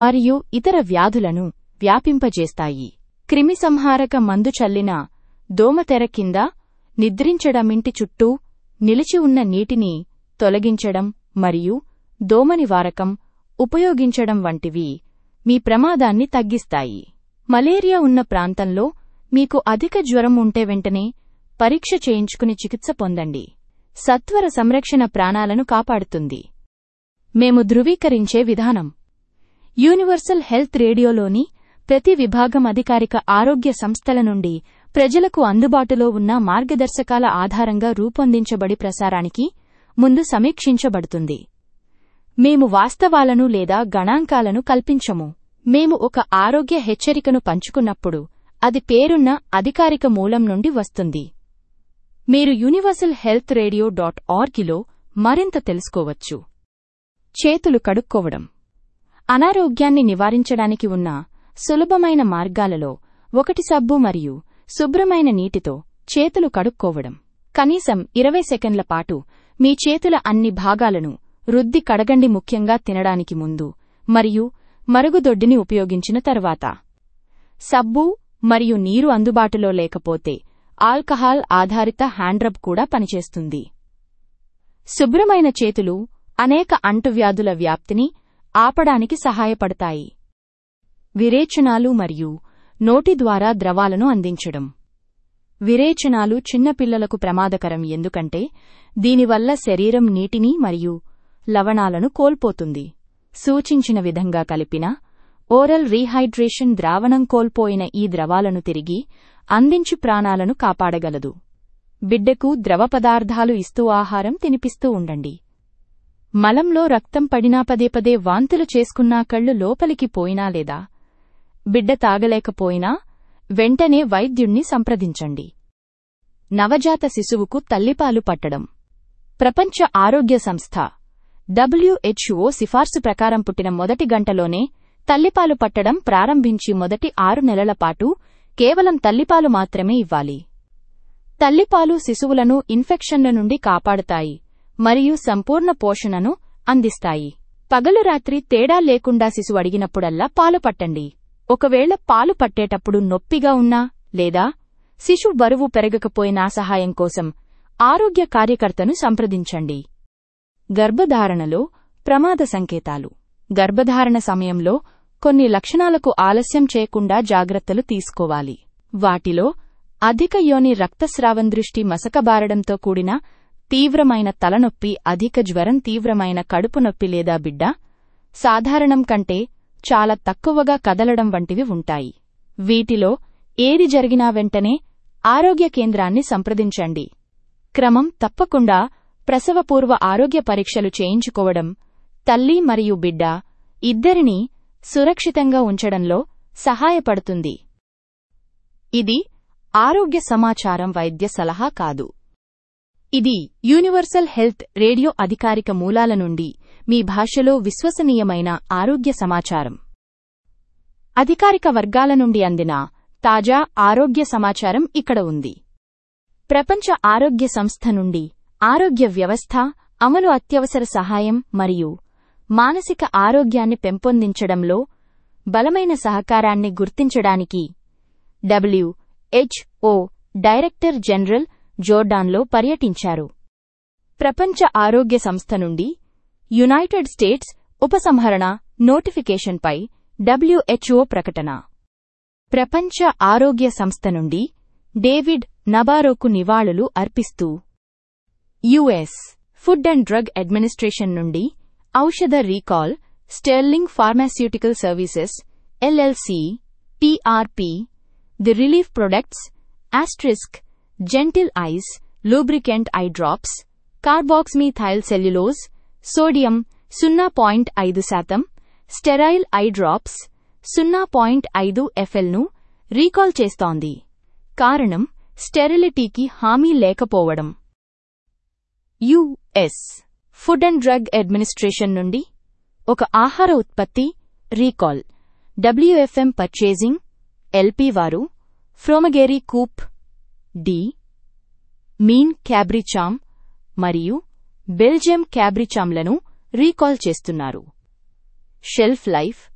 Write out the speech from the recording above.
మరియు ఇతర వ్యాధులను వ్యాపింపజేస్తాయి క్రిమిసంహారక మందు చల్లిన దోమతెర కింద నిద్రించడమింటి చుట్టూ నిలిచి ఉన్న నీటిని తొలగించడం మరియు దోమ నివారకం ఉపయోగించడం వంటివి మీ ప్రమాదాన్ని తగ్గిస్తాయి మలేరియా ఉన్న ప్రాంతంలో మీకు అధిక జ్వరం ఉంటే వెంటనే పరీక్ష చేయించుకుని చికిత్స పొందండి సత్వర సంరక్షణ ప్రాణాలను కాపాడుతుంది మేము ధృవీకరించే విధానం యూనివర్సల్ హెల్త్ రేడియోలోని ప్రతి విభాగం అధికారిక ఆరోగ్య సంస్థల నుండి ప్రజలకు అందుబాటులో ఉన్న మార్గదర్శకాల ఆధారంగా రూపొందించబడి ప్రసారానికి ముందు సమీక్షించబడుతుంది మేము వాస్తవాలను లేదా గణాంకాలను కల్పించము మేము ఒక ఆరోగ్య హెచ్చరికను పంచుకున్నప్పుడు అది పేరున్న అధికారిక మూలం నుండి వస్తుంది మీరు యూనివర్సల్ హెల్త్ రేడియో డాట్ ఆర్గిలో మరింత తెలుసుకోవచ్చు చేతులు కడుక్కోవడం అనారోగ్యాన్ని నివారించడానికి ఉన్న సులభమైన మార్గాలలో ఒకటి సబ్బు మరియు శుభ్రమైన నీటితో చేతులు కడుక్కోవడం కనీసం ఇరవై సెకండ్ల పాటు మీ చేతుల అన్ని భాగాలను రుద్ది కడగండి ముఖ్యంగా తినడానికి ముందు మరియు మరుగుదొడ్డిని ఉపయోగించిన తర్వాత సబ్బు మరియు నీరు అందుబాటులో లేకపోతే ఆల్కహాల్ ఆధారిత హ్యాండ్రబ్ కూడా పనిచేస్తుంది శుభ్రమైన చేతులు అనేక అంటువ్యాధుల వ్యాప్తిని ఆపడానికి సహాయపడతాయి విరేచనాలు మరియు నోటి ద్వారా ద్రవాలను అందించడం విరేచనాలు చిన్నపిల్లలకు ప్రమాదకరం ఎందుకంటే దీనివల్ల శరీరం నీటిని మరియు లవణాలను కోల్పోతుంది సూచించిన విధంగా కలిపిన ఓరల్ రీహైడ్రేషన్ ద్రావణం కోల్పోయిన ఈ ద్రవాలను తిరిగి అందించి ప్రాణాలను కాపాడగలదు బిడ్డకు ద్రవ పదార్థాలు ఇస్తూ ఆహారం తినిపిస్తూ ఉండండి మలంలో రక్తం పడినా పదే పదే వాంతులు చేసుకున్నా కళ్ళు లోపలికి పోయినా లేదా బిడ్డ తాగలేకపోయినా వెంటనే వైద్యుణ్ణి సంప్రదించండి నవజాత శిశువుకు తల్లిపాలు పట్టడం ప్రపంచ ఆరోగ్య సంస్థ డబ్ల్యూహెచ్ఓ సిఫార్సు ప్రకారం పుట్టిన మొదటి గంటలోనే తల్లిపాలు పట్టడం ప్రారంభించి మొదటి ఆరు నెలల పాటు కేవలం తల్లిపాలు మాత్రమే ఇవ్వాలి తల్లిపాలు శిశువులను ఇన్ఫెక్షన్ల నుండి కాపాడుతాయి మరియు సంపూర్ణ పోషణను అందిస్తాయి పగలు రాత్రి తేడా లేకుండా శిశువు అడిగినప్పుడల్లా పాలు పట్టండి ఒకవేళ పాలు పట్టేటప్పుడు నొప్పిగా ఉన్నా లేదా శిశువు బరువు పెరగకపోయినా సహాయం కోసం ఆరోగ్య కార్యకర్తను సంప్రదించండి గర్భధారణలో ప్రమాద సంకేతాలు గర్భధారణ సమయంలో కొన్ని లక్షణాలకు ఆలస్యం చేయకుండా జాగ్రత్తలు తీసుకోవాలి వాటిలో అధిక యోని రక్తస్రావం దృష్టి మసకబారడంతో కూడిన తీవ్రమైన తలనొప్పి అధిక జ్వరం తీవ్రమైన కడుపు నొప్పి లేదా బిడ్డ సాధారణం కంటే చాలా తక్కువగా కదలడం వంటివి ఉంటాయి వీటిలో ఏది జరిగినా వెంటనే ఆరోగ్య కేంద్రాన్ని సంప్రదించండి క్రమం తప్పకుండా ప్రసవపూర్వ ఆరోగ్య పరీక్షలు చేయించుకోవడం తల్లి మరియు బిడ్డ ఇద్దరినీ సురక్షితంగా ఉంచడంలో సహాయపడుతుంది ఇది ఆరోగ్య సమాచారం వైద్య సలహా కాదు ఇది యూనివర్సల్ హెల్త్ రేడియో అధికారిక మూలాల నుండి మీ భాషలో విశ్వసనీయమైన ఆరోగ్య సమాచారం అధికారిక వర్గాల నుండి అందిన తాజా ఆరోగ్య సమాచారం ఇక్కడ ఉంది ప్రపంచ ఆరోగ్య సంస్థ నుండి ఆరోగ్య వ్యవస్థ అమలు అత్యవసర సహాయం మరియు మానసిక ఆరోగ్యాన్ని పెంపొందించడంలో బలమైన సహకారాన్ని గుర్తించడానికి డబ్ల్యూహెచ్ఓ డైరెక్టర్ జనరల్ జోర్డాన్లో పర్యటించారు ప్రపంచ ఆరోగ్య సంస్థ నుండి యునైటెడ్ స్టేట్స్ ఉపసంహరణ నోటిఫికేషన్పై డబ్ల్యూహెచ్ఓ ప్రకటన ప్రపంచ ఆరోగ్య సంస్థ నుండి డేవిడ్ నబారోకు నివాళులు అర్పిస్తూ US food and drug administration నుండి ఔషధ recall sterling pharmaceutical services LLC PRP the relief products asterisk gentle eyes lubricant eye drops carboxymethyl cellulose sodium సున్నా పాయింట్ ఐదు శాతం స్టెరైల్ ఐ డ్రాప్స్ సున్నా పాయింట్ ఐదు ఎఫ్ఎల్ను రీకాల్ చేస్తోంది కారణం స్టెరిలిటీకి హామీ లేకపోవడం US food and drug administration నుండి ఒక ఆహార ఉత్పత్తి రీకాల్ డబ్ల్యూఎఫ్ఎం పర్చేజింగ్ ఎల్పి వారు ఫ్రోమగేరీ కూప్ డి మీన్ క్యాబ్రిచామ్ మరియు బెల్జియం క్యాబ్రిచామ్లను రీకాల్ చేస్తున్నారు షెల్ఫ్ లైఫ్